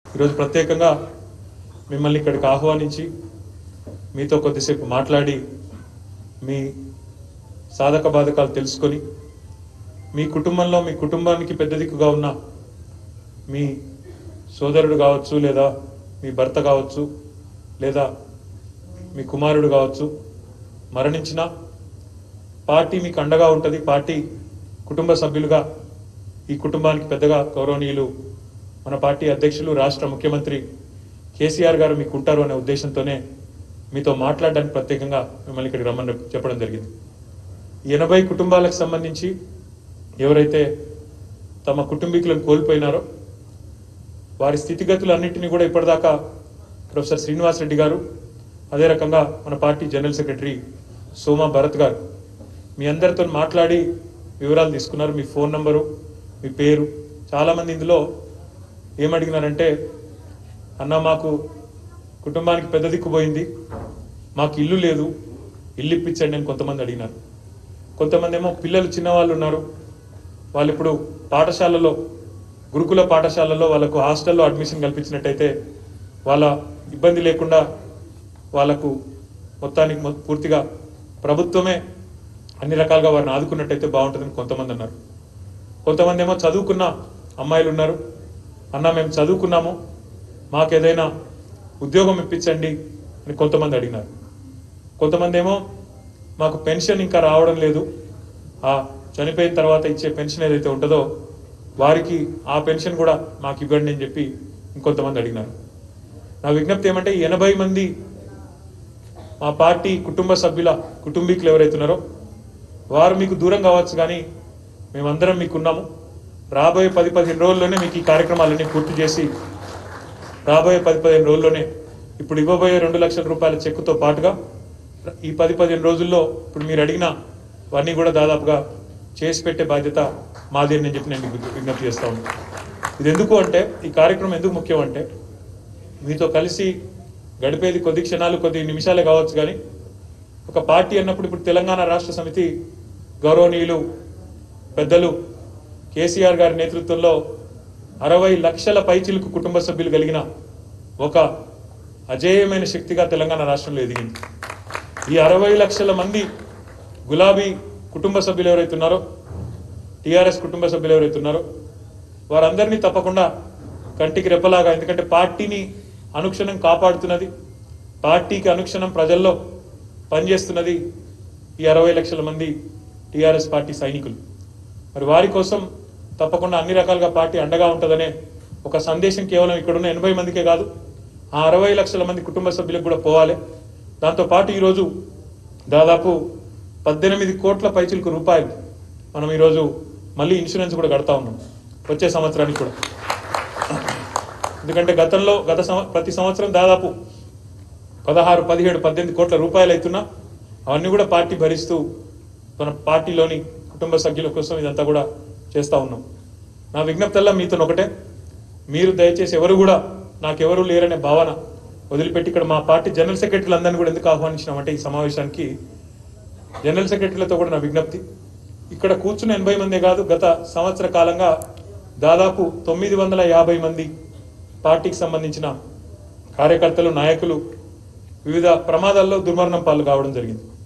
ఈరోజు ప్రత్యేకంగా మిమ్మల్ని ఇక్కడికి ఆహ్వానించి మీతో కొద్దిసేపు మాట్లాడి మీ సాధక బాధకాలు తెలుసుకొని మీ కుటుంబంలో మీ కుటుంబానికి పెద్ద దిక్కుగా ఉన్న మీ సోదరుడు కావచ్చు లేదా మీ భర్త కావచ్చు లేదా మీ కుమారుడు కావచ్చు మరణించిన పార్టీ మీకు అండగా ఉంటుంది పార్టీ కుటుంబ సభ్యులుగా ఈ కుటుంబానికి పెద్దగా గౌరవనీయులు మన పార్టీ అధ్యక్షులు రాష్ట్ర ముఖ్యమంత్రి కేసీఆర్ గారు మీకు ఉంటారు అనే ఉద్దేశంతోనే మీతో మాట్లాడడానికి ప్రత్యేకంగా మిమ్మల్ని ఇక్కడికి రమ్మని చెప్పడం జరిగింది ఈ ఎనభై కుటుంబాలకు సంబంధించి ఎవరైతే తమ కుటుంబీకులను కోల్పోయినారో వారి స్థితిగతులన్నింటినీ కూడా ఇప్పటిదాకా ప్రొఫెసర్ శ్రీనివాస్ రెడ్డి గారు అదే రకంగా మన party general secretary Soma Bharat గారు మీ అందరితో మాట్లాడి వివరాలు తీసుకున్నారు మీ ఫోన్ నంబరు మీ పేరు చాలామంది ఇందులో ఏమడిగినారంటే అన్న మాకు కుటుంబానికి పెద్ద దిక్కు పోయింది మాకు ఇల్లు లేదు ఇల్లు ఇప్పించండి అని కొంతమంది అడిగినారు కొంతమంది ఏమో పిల్లలు చిన్నవాళ్ళు ఉన్నారు వాళ్ళు ఇప్పుడు పాఠశాలలో గురుకుల పాఠశాలలో వాళ్ళకు హాస్టల్లో అడ్మిషన్ కల్పించినట్టయితే వాళ్ళ ఇబ్బంది లేకుండా వాళ్ళకు మొత్తానికి మొ- పూర్తిగా ప్రభుత్వమే అన్ని రకాలుగా వారిని ఆదుకున్నట్టయితే బాగుంటుందని కొంతమంది అన్నారు కొంతమంది ఏమో చదువుకున్న అమ్మాయిలు ఉన్నారు అన్న మేము చదువుకున్నాము మాకు ఏదైనా ఉద్యోగం ఇప్పించండి అని కొంతమంది అడిగినారు కొంతమంది ఏమో మాకు పెన్షన్ ఇంకా రావడం లేదు ఆ చనిపోయిన తర్వాత ఇచ్చే పెన్షన్ ఏదైతే ఉంటుందో వారికి ఆ పెన్షన్ కూడా మాకు ఇవ్వండి అని చెప్పి ఇంకొంతమంది అడిగినారు నా విజ్ఞప్తి ఏమంటే ఈ ఎనభై మంది మా పార్టీ కుటుంబ సభ్యుల కుటుంబీకులు ఎవరైతే ఉన్నారో వారు మీకు దూరం కావచ్చు కానీ మేమందరం మీకున్నాము రాబోయే పది పదిహేను రోజుల్లోనే మీకు ఈ కార్యక్రమాలన్నీ పూర్తి చేసి రాబోయే పది పదిహేను రోజుల్లోనే ఇప్పుడు ఇవ్వబోయే రెండు లక్షల రూపాయల చెక్కుతో పాటుగా ఈ పది పదిహేను రోజుల్లో ఇప్పుడు మీరు అడిగిన అవన్నీ కూడా దాదాపుగా చేసి పెట్టే బాధ్యత మాది అని నేను చెప్పి నేను మీకు విజ్ఞప్తి చేస్తా ఉన్నాను ఇది ఎందుకు అంటే ఈ కార్యక్రమం ఎందుకు ముఖ్యం అంటే మీతో కలిసి గడిపేది కొద్ది క్షణాలు కొద్ది నిమిషాలే కావచ్చు కానీ ఒక పార్టీ అన్నప్పుడు ఇప్పుడు తెలంగాణ రాష్ట్ర సమితి గౌరవనీయులు పెద్దలు కేసీఆర్ గారి నేతృత్వంలో అరవై లక్షల పైచిలుకు కుటుంబ సభ్యులు కలిగిన ఒక అజేయమైన శక్తిగా తెలంగాణ రాష్ట్రంలో ఎదిగింది ఈ అరవై లక్షల మంది గులాబీ కుటుంబ సభ్యులు ఎవరైతే ఉన్నారో టీఆర్ఎస్ కుటుంబ సభ్యులు ఎవరైతే ఉన్నారో వారందరినీ తప్పకుండా కంటికి రెప్పలాగా ఎందుకంటే పార్టీని అనుక్షణం కాపాడుతున్నది పార్టీకి అనుక్షణం ప్రజల్లో పనిచేస్తున్నది ఈ అరవై లక్షల మంది టీఆర్ఎస్ పార్టీ సైనికులు మరి వారి కోసం తప్పకుండా అన్ని రకాలుగా పార్టీ అండగా ఉంటుందనే ఒక సందేశం కేవలం ఇక్కడున్న ఎనభై మందికే కాదు ఆ అరవై లక్షల మంది కుటుంబ సభ్యులకు కూడా పోవాలి దాంతోపాటు ఈరోజు దాదాపు పద్దెనిమిది కోట్ల పైచిలకు రూపాయలు మనం ఈరోజు మళ్ళీ ఇన్సూరెన్స్ కూడా కడతా ఉన్నాం వచ్చే సంవత్సరానికి కూడా ఎందుకంటే గతంలో గత సంవ ప్రతి సంవత్సరం దాదాపు పదహారు పదిహేడు పద్దెనిమిది కోట్ల రూపాయలు అవుతున్నా అవన్నీ కూడా పార్టీ భరిస్తూ మన పార్టీలోని కుటుంబ సభ్యుల కోసం ఇదంతా కూడా చేస్తా ఉన్నాం నా విజ్ఞప్తల్లా మీతో ఒకటే మీరు దయచేసి ఎవరు కూడా నాకెవరు లేరనే భావన వదిలిపెట్టి ఇక్కడ మా పార్టీ జనరల్ సెక్రటరీలు అందరినీ కూడా ఎందుకు ఆహ్వానించినామంటే ఈ సమావేశానికి జనరల్ సెక్రటరీలతో కూడా నా విజ్ఞప్తి ఇక్కడ కూర్చున్న ఎనభై మందే కాదు గత సంవత్సర కాలంగా దాదాపు తొమ్మిది వందల యాభై మంది పార్టీకి సంబంధించిన కార్యకర్తలు నాయకులు వివిధ ప్రమాదాల్లో దుర్మరణం పాలు కావడం జరిగింది